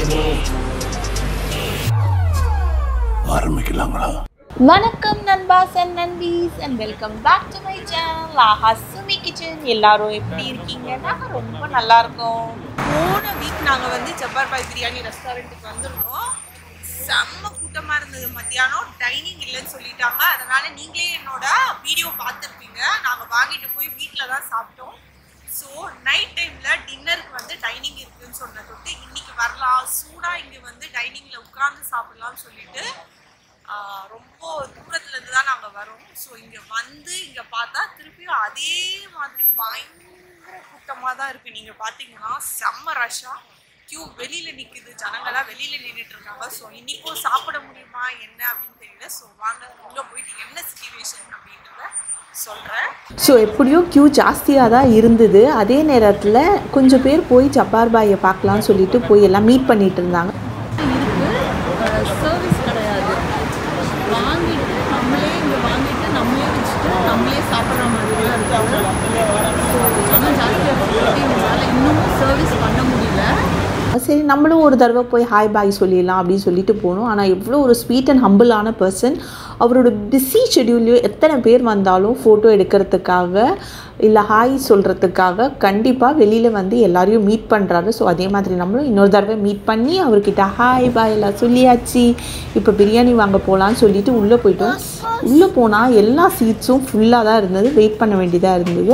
ஆரம்பிக்கலாங்களா வணக்கம் நண்பாஸ் அண்ட் நண்பீஸ் and welcome back to my channel ஆஹா சுமி கிச்சன் எல்லாரும் எப்படி இருக்கீங்க நாங்கள் ரொம்ப நல்லா இருக்கோம் போன வீக் நாங்கள் வந்து ஜப்பார் பாய் பிரியாணி ரெஸ்டாரண்ட்டுக்கு வந்திருந்தோம் செம்ம கூட்டமாக இருந்தது மத்தியானம் டைனிங் இல்லைன்னு சொல்லிட்டாங்க அதனால நீங்களே என்னோட வீடியோ பார்த்துருப்பீங்க நாங்கள் வாங்கிட்டு போய் வீட்டில் தான் சாப்பிட்டோம் ஸோ நைட் டைமில் டின்னருக்கு வந்து டைனிங் இருக்குன்னு சொன்ன தொட்டு இன்னைக்கு வரலாம் சூடாக இங்கே வந்து டைனிங்கில் உட்காந்து சாப்பிடலாம்னு சொல்லிட்டு ஆஹ் ரொம்ப தூரத்துல இருந்து தான் நாங்க வரோம் ஸோ இங்க வந்து இங்க பார்த்தா திருப்பியும் அதே மாதிரி பயங்கர கூட்டமா தான் இருக்கு நீங்க பாத்தீங்கன்னா செம்ம ரஷ்ஷா கியூ வெளியில நிக்குது ஜனங்களாம் வெளியில நின்றுட்டு இருக்காங்க ஸோ இன்னைக்கும் சாப்பிட முடியுமா என்ன அப்படின்னு தெரியல ஸோ வாங்க உள்ள போயிட்டு என்ன சிச்சுவேஷன் அப்படின்றத சொல்றேன் ஸோ எப்படியோ க்யூ ஜாஸ்தியாக தான் இருந்தது அதே நேரத்தில் கொஞ்சம் பேர் போய் ஜப்பார் பாயை பார்க்கலான்னு சொல்லிட்டு போய் எல்லாம் மீட் பண்ணிட்டு இருந்தாங்க சர்வீஸ் கிடையாது வாங்கிட்டு நம்மளே இங்கே வாங்கிட்டு நம்மளே வச்சுட்டு நம்மளே சாப்பிட்ற மாதிரி தான் இருக்குது ஸோ ஆனால் ஜாஸ்தியாக இருக்கிறதுனால இன்னமும் சர்வீஸ் பண்ண முடியல சரி நம்மளும் ஒரு தடவை போய் ஹாய் பாய் சொல்லிடலாம் அப்படின்னு சொல்லிட்டு போனோம் ஆனால் எவ்வளோ ஒரு ஸ்வீட் அண்ட் ஹம்பிளான பர்சன் அவரோட பிஸி ஷெடியூல்லையும் எத்தனை பேர் வந்தாலும் ஃபோட்டோ எடுக்கிறதுக்காக இல்லை ஹாய் சொல்கிறதுக்காக கண்டிப்பாக வெளியில் வந்து எல்லாரையும் மீட் பண்ணுறாரு ஸோ அதே மாதிரி நம்மளும் இன்னொரு தடவை மீட் பண்ணி அவர்கிட்ட ஹாய் பாய் எல்லாம் சொல்லியாச்சு இப்போ பிரியாணி வாங்க போகலான்னு சொல்லிட்டு உள்ளே போயிட்டோம் உள்ளே போனால் எல்லா சீட்ஸும் ஃபுல்லாக தான் இருந்தது வெயிட் பண்ண வேண்டியதாக இருந்தது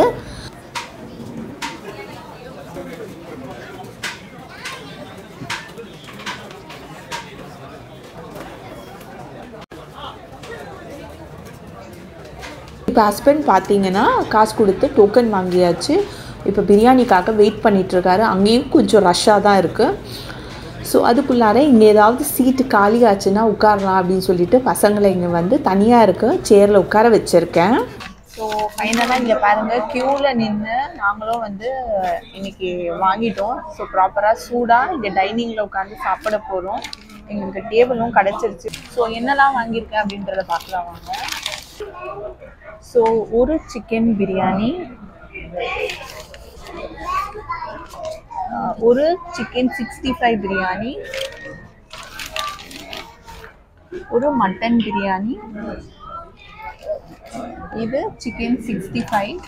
இப்போ ஹஸ்பண்ட் பார்த்தீங்கன்னா காசு கொடுத்து டோக்கன் வாங்கியாச்சு இப்போ பிரியாணிக்காக வெயிட் பண்ணிகிட்ருக்காரு அங்கேயும் கொஞ்சம் ரஷ்ஷாக தான் இருக்குது ஸோ அதுக்குள்ளார இங்கே ஏதாவது சீட்டு காலியாச்சுன்னா உட்காரலாம் அப்படின்னு சொல்லிட்டு பசங்களை இங்கே வந்து தனியாக இருக்க சேரில் உட்கார வச்சுருக்கேன் ஸோ ஃபைனலாக இங்கே பாருங்கள் க்யூவில் நின்று நாங்களும் வந்து இன்னைக்கு வாங்கிட்டோம் ஸோ ப்ராப்பராக சூடாக இங்கே டைனிங்கில் உட்காந்து சாப்பிட போகிறோம் எங்களுக்கு டேபிளும் கிடச்சிருச்சு ஸோ என்னெல்லாம் வாங்கியிருக்கேன் அப்படின்றத பார்க்கலாம் வாங்க ஸோ ஒரு சிக்கன் பிரியாணி ஆஹ், ஒரு சிக்கன் சிக்ஸ்டி ஃபைவ் பிரியாணி ஒரு மட்டன் பிரியாணி இது சிக்கன் சிக்ஸ்டி ஃபைவ்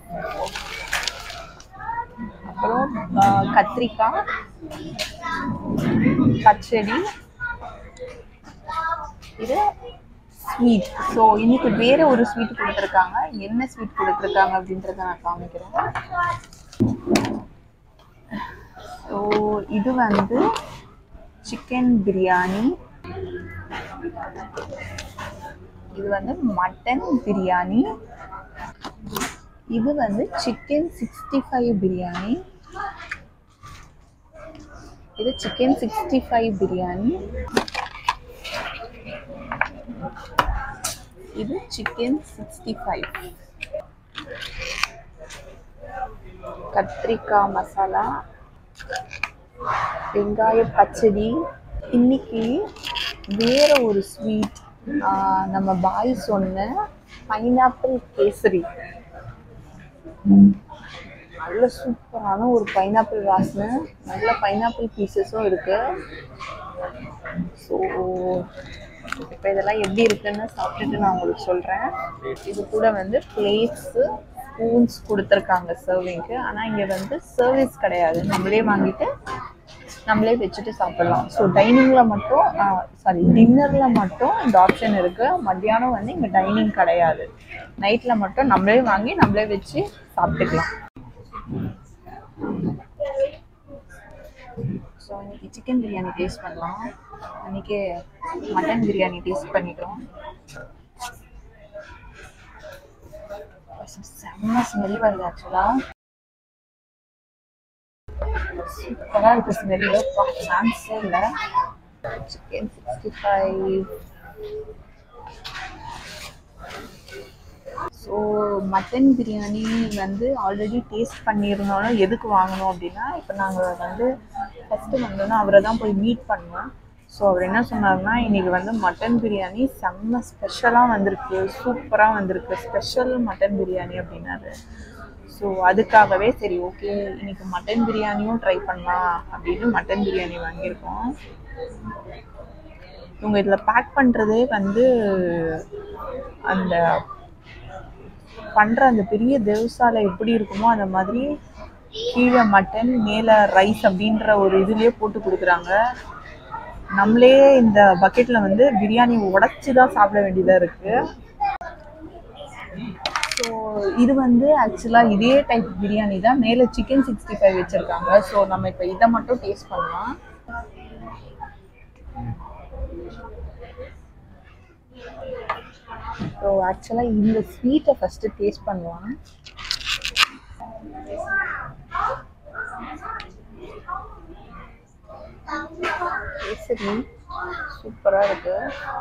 அப்புறம் ஆஹ், கத்திரிக்காய் பச்சடி இது ஸ்வீட் ஸோ இன்னைக்கு வேற ஒரு ஸ்வீட் கொடுத்துருக்காங்க என்ன ஸ்வீட் கொடுத்துருக்காங்க அப்படின்றத நான் காமிக்கிறேன் ஸோ இது வந்து சிக்கன் பிரியாணி இது வந்து மட்டன் பிரியாணி இது வந்து சிக்கன் சிக்ஸ்டி ஃபைவ் பிரியாணி இது சிக்கன் சிக்ஸ்டி ஃபைவ் பிரியாணி இது சிக்கன் சிக்ஸ்டி ஃபைவ் கத்திரிக்காய் மசாலா வெங்காய பச்சடி இன்னைக்கு வேற ஒரு ஸ்வீட் நம்ம பாய் சொன்ன பைனாப்பிள் கேசரி நல்ல சூப்பரான ஒரு பைனாப்பிள் வாசனை நல்ல பைனாப்பிள் பீசஸும் இருக்கு ஸோ இப்போ இதெல்லாம் எப்படி இருக்குன்னு சாப்பிட்டுட்டு நான் உங்களுக்கு சொல்கிறேன் இது கூட வந்து பிளேட்ஸு ஸ்பூன்ஸ் கொடுத்துருக்காங்க சர்விங்க்கு ஆனால் இங்கே வந்து சர்வீஸ் கிடையாது நம்மளே வாங்கிட்டு நம்மளே வச்சுட்டு சாப்பிடலாம் ஸோ டைனிங்கில் மட்டும் சாரி டின்னரில் மட்டும் இந்த ஆப்ஷன் இருக்குது மத்தியானம் வந்து இங்கே டைனிங் கிடையாது நைட்டில் மட்டும் நம்மளே வாங்கி நம்மளே வச்சு சாப்பிட்டுக்கலாம் ஸோ இன்னைக்கு சிக்கன் பிரியாணி டேஸ்ட் பண்ணலாம் அன்னைக்கு மட்டன் பிரியாணி டேஸ்ட் பண்ணிட்டோம் செம்ம ஸ்மெல் வருது ஆக்சுவலாக சூப்பராக இருக்கு ஸ்மெல்லு சான்ஸே இல்லை chicken sixty five so mutton biryani வந்து ஆல்ரெடி டேஸ்ட் பண்ணியிருந்தாலும் எதுக்கு வாங்கினோம் அப்படின்னா இப்போ நாங்கள் வந்து ஃபஸ்ட்டு வந்தோன்னா அவரை தான் போய் மீட் பண்ணோம் ஸோ அவர் என்ன சொன்னார்னா இன்னைக்கு வந்து மட்டன் பிரியாணி செம்ம ஸ்பெஷலாக வந்திருக்கு சூப்பராக வந்திருக்கு ஸ்பெஷல் மட்டன் பிரியாணி அப்படின்னாரு ஸோ அதுக்காகவே சரி ஓகே இன்னைக்கு மட்டன் பிரியாணியும் ட்ரை பண்ணலாம் அப்படின்னு மட்டன் பிரியாணி வாங்கியிருக்கோம் இவங்க இதில் பேக் பண்ணுறதே வந்து அந்த பண்ணுற அந்த பெரிய தேவசாலை எப்படி இருக்குமோ அந்த மாதிரி கீழே மட்டன் மேலே ரைஸ் அப்படின்ற ஒரு இதுலேயே போட்டு கொடுக்குறாங்க நம்மளே இந்த பக்கெட்டில் வந்து பிரியாணி உடச்சி தான் சாப்பிட வேண்டியதாக இருக்குது ஸோ இது வந்து ஆக்சுவலாக இதே டைப் பிரியாணி தான் மேலே சிக்கன் சிக்ஸ்டி ஃபைவ் வச்சுருக்காங்க ஸோ நம்ம இப்போ இதை மட்டும் டேஸ்ட் பண்ணலாம் ஸோ ஆக்சுவலாக இந்த ஸ்வீட்டை ஃபஸ்ட்டு டேஸ்ட் பண்ணலாம் கேசரி சூப்பராக இருக்கு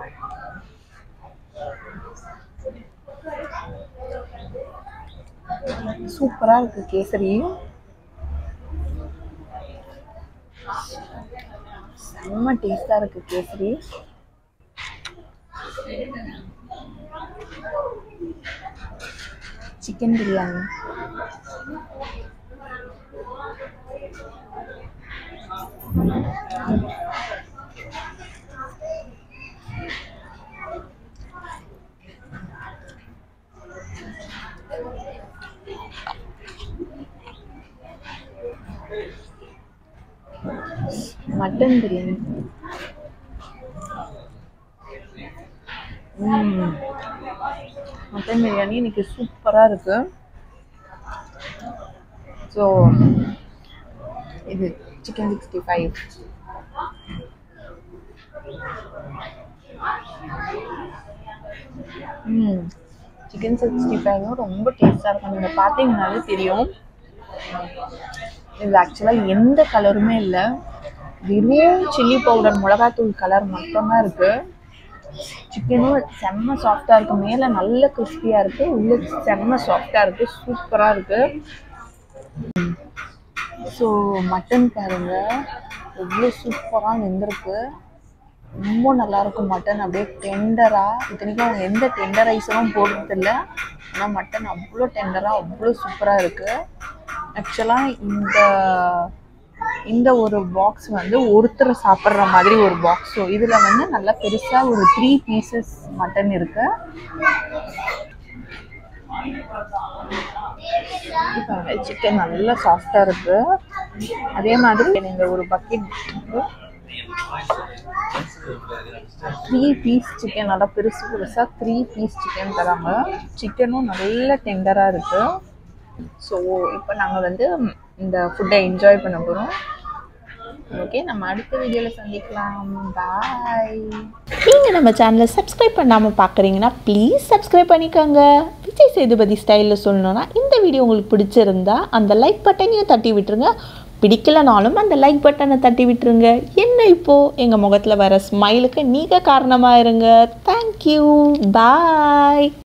சூப்பராக இருக்கு கேசரி செம்ம டேஸ்டாக இருக்கு கேசரி சிக்கன் பிரியாணி மட்டன் பிரியாணி ம் மட்டன் பிரியாணி இன்னைக்கு சூப்பராக இருக்கு ஸோ இது சிக்கன் சிக்ஸ்டி ஃபைவ் ம் சிக்கன் சிக்ஸ்டி ஃபைவும் ரொம்ப டேஸ்டாக இருக்கும் நீங்கள் பார்த்தீங்கனாலே தெரியும் இது ஆக்சுவலாக எந்த கலருமே இல்லை வெறும் சில்லி பவுடர் மிளகாத்தூள் கலர் மட்டும்தான் இருக்குது சிக்கனும் செம்ம சாஃப்டாக இருக்குது மேலே நல்ல கிறிஸ்பியாக இருக்குது உள்ள செம்ம சாஃப்டாக இருக்குது சூப்பராக இருக்குது ஸோ மட்டன் பாருங்க எவ்வளோ சூப்பராக வெந்திருக்கு ரொம்ப நல்லா இருக்கும் மட்டன் அப்படியே டெண்டராக இத்தனைக்கும் அவங்க எந்த டெண்டரைஸரும் போடுறதில்ல ஆனால் மட்டன் அவ்வளோ டெண்டராக அவ்வளோ சூப்பராக இருக்குது ஆக்சுவலாக இந்த இந்த ஒரு பாக்ஸ் வந்து ஒருத்தர் சாப்பிட்ற மாதிரி ஒரு பாக்ஸ் ஸோ இதில் வந்து நல்லா பெருசாக ஒரு த்ரீ பீசஸ் மட்டன் இருக்கு இப்போ சிக்கன் நல்லா சாஃப்டாக இருக்கு அதே மாதிரி இந்த ஒரு பக்கெட் த்ரீ பீஸ் சிக்கன் நல்லா பெருசு பெருசாக த்ரீ பீஸ் சிக்கன் தராங்க சிக்கனும் நல்ல டெண்டராக இருக்கு ஸோ இப்போ நாங்கள் வந்து இந்த ஃபுட்டை என்ஜாய் பண்ண போகிறோம் ஓகே நம்ம அடுத்த வீடியோவில் சந்திக்கலாம் பாய் நீங்கள் நம்ம சேனலை சப்ஸ்கிரைப் பண்ணாமல் பார்க்குறீங்கன்னா ப்ளீஸ் சப்ஸ்கிரைப் பண்ணிக்கோங்க விஜய் சேதுபதி ஸ்டைலில் சொல்லணும்னா இந்த வீடியோ உங்களுக்கு பிடிச்சிருந்தா அந்த லைக் பட்டனையும் தட்டி விட்டுருங்க பிடிக்கலனாலும் அந்த லைக் பட்டனை தட்டி விட்டுருங்க என்ன இப்போது எங்கள் முகத்தில் வர ஸ்மைலுக்கு நீங்கள் காரணமாக இருங்க தேங்க்யூ பாய்